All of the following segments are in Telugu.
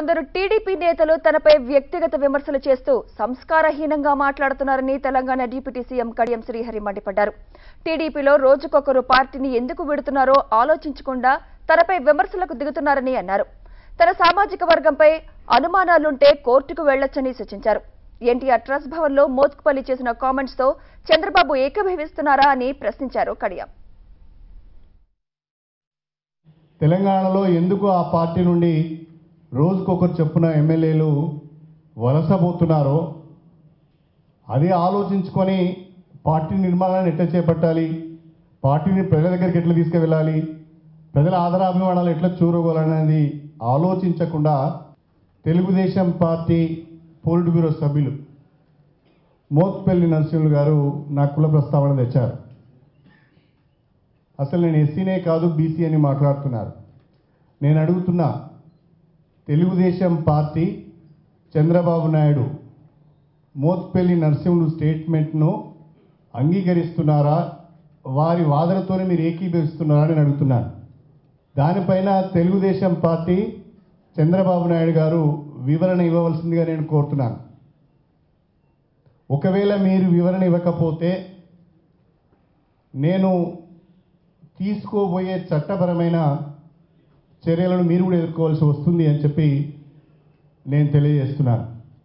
కొందరు టీడీపీ నేతలు తనపై వ్యక్తిగత విమర్శలు చేస్తూ సంస్కారహీనంగా మాట్లాడుతున్నారని తెలంగాణ డిప్యూటీ సీఎం కడియం శ్రీహరి మండిపడ్డారు టీడీపీలో రోజుకొకరు పార్టీని ఎందుకు విడుతున్నారో ఆలోచించకుండా తనపై విమర్శలకు దిగుతున్నారని అన్నారు తన సామాజిక వర్గంపై అనుమానాలుంటే కోర్టుకు వెళ్లొచ్చని సూచించారు ఎన్టీఆర్ ట్రస్ట్ భవన్లో మోత్కుపల్లి చేసిన కామెంట్స్ తో చంద్రబాబు ఏకీభవిస్తున్నారా అని ప్రశ్నించారు కడియం తెలంగాణలో ఎందుకు ఆ పార్టీ నుండి రోజుకొకరు చెప్పున ఎమ్మెల్యేలు వలసపోతున్నారో అది ఆలోచించుకొని పార్టీ నిర్మాణాన్ని ఎట్లా చేపట్టాలి పార్టీని ప్రజల దగ్గరికి ఎట్లా తీసుకువెళ్ళాలి ప్రజల ఆదరాభిమానాలు ఎట్లా చూరగోలనేది ఆలోచించకుండా తెలుగుదేశం పార్టీ పోలిట్ బ్యూరో సభ్యులు మోత్పల్లి నరసింహులు గారు నా కుల ప్రస్తావన తెచ్చారు అసలు నేను ఎస్సీనే కాదు బీసీ అని మాట్లాడుతున్నారు నేను అడుగుతున్నా తెలుగుదేశం పార్టీ చంద్రబాబు నాయుడు మోత్పల్లి నరసింహులు స్టేట్మెంట్ను అంగీకరిస్తున్నారా వారి వాదనతోనే మీరు ఏకీభవిస్తున్నారా అని నేను అడుగుతున్నాను దానిపైన తెలుగుదేశం పార్టీ చంద్రబాబు నాయుడు గారు వివరణ ఇవ్వవలసిందిగా నేను కోరుతున్నాను ఒకవేళ మీరు వివరణ ఇవ్వకపోతే నేను తీసుకోబోయే చట్టపరమైన చర్యలను మీరు కూడా ఎదుర్కోవాల్సి వస్తుంది అని చెప్పి నేను తెలియజేస్తున్నాను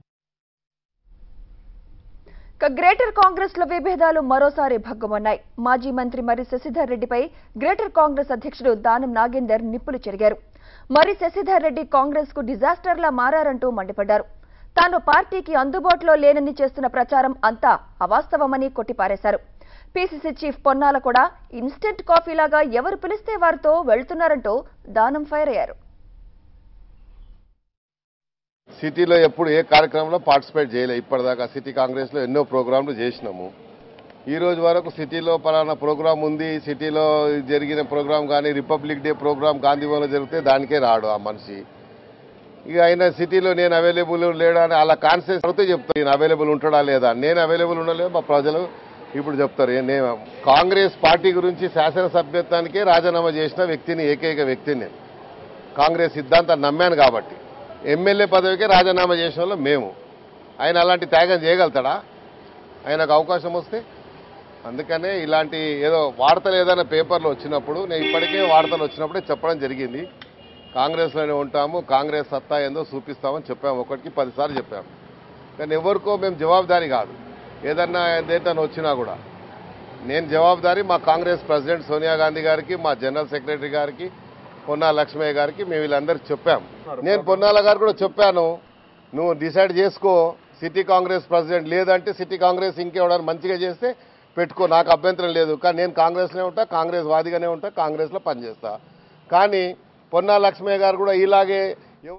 ఇక గ్రేటర్ కాంగ్రెస్ లో విభేదాలు మరోసారి భగ్గుమన్నాయి మాజీ మంత్రి మరి శశిధర్ రెడ్డిపై గ్రేటర్ కాంగ్రెస్ అధ్యక్షుడు దానం నాగేందర్ నిప్పులు చెరిగారు మరి శశిధర్ రెడ్డి కాంగ్రెస్ కు డిజాస్టర్లా మారారంటూ మండిపడ్డారు తాను పార్టీకి అందుబాటులో లేనని చేస్తున్న ప్రచారం అంతా అవాస్తవమని కొట్టిపారేశారు పీసీసీ చీఫ్ పొన్నాల కూడా ఇన్స్టెంట్ కాఫీలాగా ఎవరు పిలిస్తే వారితో వెళ్తున్నారంటూ దానం ఫైర్ అయ్యారు సిటీలో ఎప్పుడు ఏ కార్యక్రమంలో పార్టిసిపేట్ చేయలే ఇప్పటిదాకా సిటీ కాంగ్రెస్లో ఎన్నో ప్రోగ్రాంలు చేసినాము ఈ రోజు వరకు సిటీలో పలానా ప్రోగ్రాం ఉంది సిటీలో జరిగిన ప్రోగ్రాం కానీ రిపబ్లిక్ డే ప్రోగ్రాం గాంధీభవన్లో జరిగితే దానికే రాడు ఆ మనిషి ఇక ఆయన సిటీలో నేను అవైలబుల్ లేడా అని అలా కాన్సెన్స్ అడిగితే చెప్తాను నేను అవైలబుల్ ఉంటాడా లేదా నేను అవైలబుల్ ఉండలేదు మా ప్రజలు ఇప్పుడు చెప్తారు ఏ- నేను కాంగ్రెస్ పార్టీ గురించి శాసనసభ్యత్వానికే రాజీనామా చేసిన వ్యక్తిని ఏకైక వ్యక్తిని నేను కాంగ్రెస్ సిద్ధాంతాన్ని నమ్మాను కాబట్టి ఎమ్మెల్యే పదవికే రాజీనామా చేసిన వాళ్ళు మేము ఆయన అలాంటి త్యాగం చేయగలుగుతాడా ఆయనకు అవకాశం వస్తే అందుకనే ఇలాంటి ఏదో వార్తలు ఏదైనా పేపర్లో వచ్చినప్పుడు నేను ఇప్పటికే వార్తలు వచ్చినప్పుడే చెప్పడం జరిగింది కాంగ్రెస్లోనే ఉంటాము కాంగ్రెస్ సత్తా ఏందో చూపిస్తామని చెప్పాము ఒకటికి పదిసార్లు చెప్పాము కానీ ఎవరికో మేము జవాబుదారీ కాదు ఏదన్నా ఏదైనా వచ్చినా కూడా నేను జవాబుదారీ మా కాంగ్రెస్ ప్రెసిడెంట్ సోనియా గాంధీ గారికి మా జనరల్ సెక్రటరీ గారికి పొన్నా లక్ష్మయ్య గారికి మేము వీళ్ళందరికీ చెప్పాము నేను పొన్నాల గారు కూడా చెప్పాను నువ్వు డిసైడ్ చేసుకో సిటీ కాంగ్రెస్ ప్రెసిడెంట్ లేదంటే సిటీ కాంగ్రెస్ ఇంకెవడని మంచిగా చేస్తే పెట్టుకో నాకు అభ్యంతరం లేదు కానీ నేను కాంగ్రెస్లోనే ఉంటా కాంగ్రెస్ వాదిగానే ఉంటా కాంగ్రెస్లో పనిచేస్తా కానీ పొన్నా లక్ష్మయ్య గారు కూడా ఇలాగే ఎవ-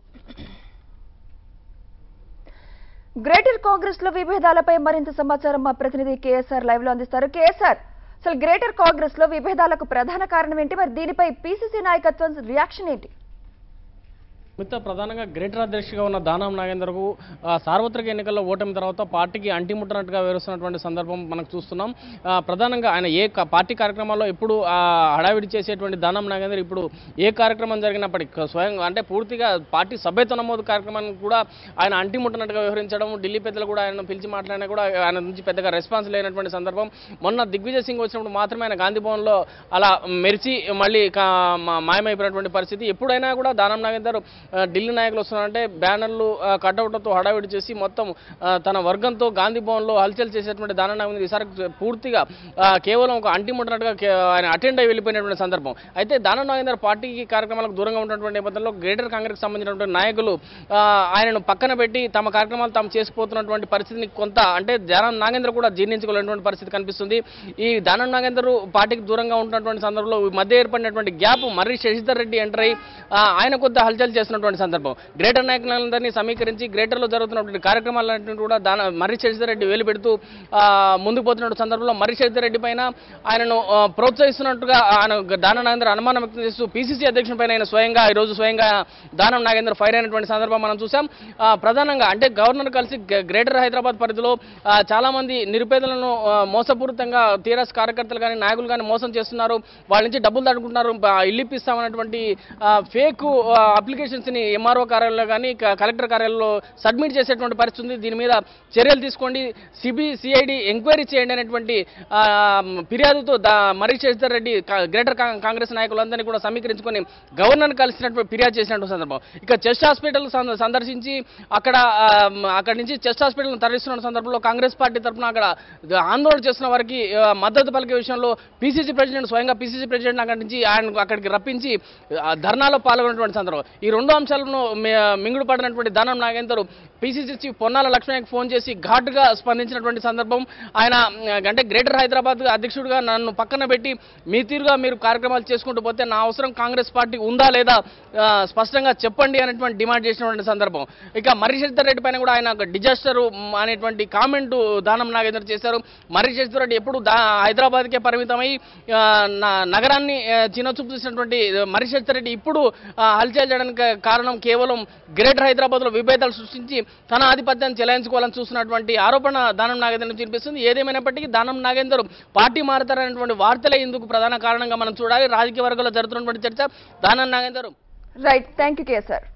గ్రేటర్ కాంగ్రెస్ లో విభేదాలపై మరింత సమాచారం మా ప్రతినిధి కేఎస్ఆర్ లైవ్ లో అందిస్తారు కేఎస్ఆర్ అసలు గ్రేటర్ కాంగ్రెస్ లో విభేదాలకు ప్రధాన కారణం ఏంటి మరి దీనిపై పీసీసీ నాయకత్వం రియాక్షన్ ఏంటి మిగతా ప్రధానంగా గ్రేటర్ అధ్యక్షుగా ఉన్న దానం నాగేందర్కు ఆ, సార్వత్రిక ఎన్నికల్లో ఓటమి తర్వాత పార్టీకి అంటిముట్టనట్టుగా వివరిస్తున్నటువంటి సందర్భం మనకు చూస్తున్నాం ఆ, ప్రధానంగా ఆయన ఏ క- పార్టీ కార్యక్రమాల్లో ఎప్పుడు ఆ, హడావిడి చేసేటువంటి దానం నాగేందర్ ఇప్పుడు ఏ కార్యక్రమం జరిగినప్పటికీ స్వయంగా అంటే పూర్తిగా పార్టీ సభ్యత్వ నమోదు కార్యక్రమానికి కూడా ఆయన అంటిముట్టనట్టుగా వ్యవహరించడం ఢిల్లీ పెద్దలు కూడా ఆయన పిలిచి మాట్లాడినా కూడా ఆయన నుంచి పెద్దగా రెస్పాన్స్ లేనటువంటి సందర్భం మొన్న దిగ్విజయ్ సింగ్ వచ్చినప్పుడు మాత్రమే ఆయన గాంధీ భవన్లో అలా మెరిచి మళ్ళీ కా- మా- మాయమైపోయినటువంటి పరిస్థితి ఎప్పుడైనా కూడా దానం నాగేందర్ ఆ, ఢిల్లీ నాయకులు వస్తున్నారంటే బ్యానర్లు ఆ, కటౌట్లతో హడావిడి చేసి మొత్తం ఆ, తన వర్గంతో గాంధీ భవన్లో హల్చల్ చేసేటువంటి దానం నాగేందర్ ఈసారి పూర్తిగా ఆ, కేవలం ఒక అంటిముట్టనట్టుగా కే- ఆయన అటెండ్ అయి వెళ్ళిపోయినటువంటి సందర్భం అయితే దానం నాగేందర్ పార్టీకి కార్యక్రమాలకు దూరంగా ఉన్నటువంటి నేపథ్యంలో గ్రేటర్ కాంగ్రెస్ సంబంధించినటువంటి నాయకులు ఆ, ఆయనను పక్కన పెట్టి తమ కార్యక్రమాలు తాము చేసుకుపోతున్నటువంటి పరిస్థితిని కొంత అంటే దానం నాగేంద్ర కూడా జీర్ణించుకోలేనటువంటి పరిస్థితి కనిపిస్తుంది ఈ దానం నాగేందర్ పార్టీకి దూరంగా ఉంటున్నటువంటి సందర్భంలో ఈ మధ్య ఏర్పడినటువంటి గ్యాప్ మర్రి శశిధర్ రెడ్డి ఎంటర్ అయ్యి ఆ, ఆయన కొద్ది హల్చల్ చేస్తున్నటువంటి సందర్భం గ్రేటర్ నాయకులందరినీ సమీకరించి గ్రేటర్లో జరుగుతున్నటువంటి కార్యక్రమాలన్నింటినీ కూడా దాన మర్రి శశిధర్ రెడ్డి వేలు పెడుతూ ఆ, ముందుకు పోతున్న సందర్భంలో మర్రి శశిధర్ రెడ్డి పైన ఆయనను ఆ, ప్రోత్సహిస్తున్నట్టుగా ఆయన దానం నాగేంద్ర అనుమానం వ్యక్తం చేస్తూ పీసీసీ అధ్యక్షుని పైన ఆయన స్వయంగా ఈ రోజు స్వయంగా దానం నాగేంద్ర ఫైర్ అయినటువంటి సందర్భం మనం చూసాం ఆ, ప్రధానంగా అంటే గవర్నర్ కలిసి గ- గ్రేటర్ హైదరాబాద్ పరిధిలో ఆ, చాలా మంది నిరుపేదలను ఆ, మోసపూరితంగా టీఆర్ఎస్ కార్యకర్తలు కానీ నాయకులు కానీ మోసం చేస్తున్నారు వాళ్ళ నుంచి డబ్బులు తడుకుంటున్నారు బ- ఇల్లు ఇప్పిస్తామన్నటువంటి ఫేక్ అప్లికేషన్స్ దరఖాస్తుని ఎంఆర్ఓ కార్యాలయంలో కానీ క- కలెక్టర్ కార్యాలయంలో సబ్మిట్ చేసేటువంటి పరిస్థితి ఉంది దీని మీద చర్యలు తీసుకోండి సిబి సిఐడి ఎంక్వైరీ చేయండి అనేటువంటి ఆ, ఫిర్యాదుతో దా మర్రి శశిధర్ రెడ్డి కా- గ్రేటర్ కా- కాంగ్రెస్ నాయకులందరినీ కూడా సమీకరించుకొని గవర్నర్ కలిసినటువంటి ఫిర్యాదు చేసినటువంటి సందర్భం ఇక చెస్ట్ హాస్పిటల్ సంద- సందర్శించి అక్కడ ఆ, మ్, అక్కడి నుంచి చెస్ట్ హాస్పిటల్ తరలిస్తున్న సందర్భంలో కాంగ్రెస్ పార్టీ తరఫున అక్కడ ఆందోళన చేస్తున్న వారికి ఆ, మద్దతు పలికే విషయంలో పిసిసి ప్రెసిడెంట్ స్వయంగా పిసిసి ప్రెసిడెంట్ అక్కడి నుంచి ఆయన అక్కడికి రప్పించి ఆ, ధర్నాలో పాల్గొన్నటువంటి సందర్భం ఈ రెండు అంశాలను మి- మింగుడు పడినటువంటి దానం నాగేందర్ పిసిసి చీఫ్ పొన్నాల లక్ష్మణ్కి ఫోన్ చేసి ఘాటుగా స్పందించినటువంటి సందర్భం ఆయన మ్, అంటే గ్రేటర్ హైదరాబాద్ అధ్యక్షుడిగా నన్ను పక్కన పెట్టి మీ తీరుగా మీరు కార్యక్రమాలు చేసుకుంటూ పోతే నా అవసరం కాంగ్రెస్ పార్టీ ఉందా లేదా ఆ, స్పష్టంగా చెప్పండి అనేటువంటి డిమాండ్ చేసినటువంటి సందర్భం ఇక మర్రి శశిధర్ రెడ్డి పైన కూడా ఆయన ఒక డిజాస్టర్ అనేటువంటి కామెంట్ దానం నాగేందర్ చేశారు మర్రి శశిధర్ రెడ్డి ఎప్పుడు దా హైదరాబాద్కే పరిమితమై ఆ, నా- నగరాన్ని ఆ, చిన్నచూపు చూసినటువంటి మర్రి శశిధర్ రెడ్డి ఇప్పుడు ఆ, హల్చల్ చేయడానికి కారణం కేవలం గ్రేటర్ హైదరాబాద్లో విభేదాలు సృష్టించి తన ఆధిపత్యాన్ని చెలాయించుకోవాలని చూస్తున్నటువంటి ఆరోపణ దానం నాగేందర్ నుంచి వినిపిస్తుంది ఏదేమైనప్పటికీ దానం నాగేందర్ పార్టీ మారుతారనేటువంటి వార్తలే ఇందుకు ప్రధాన కారణంగా మనం చూడాలి రాజకీయ వర్గాల్లో జరుగుతున్నటువంటి చర్చ Danam Nagender right thank you kesar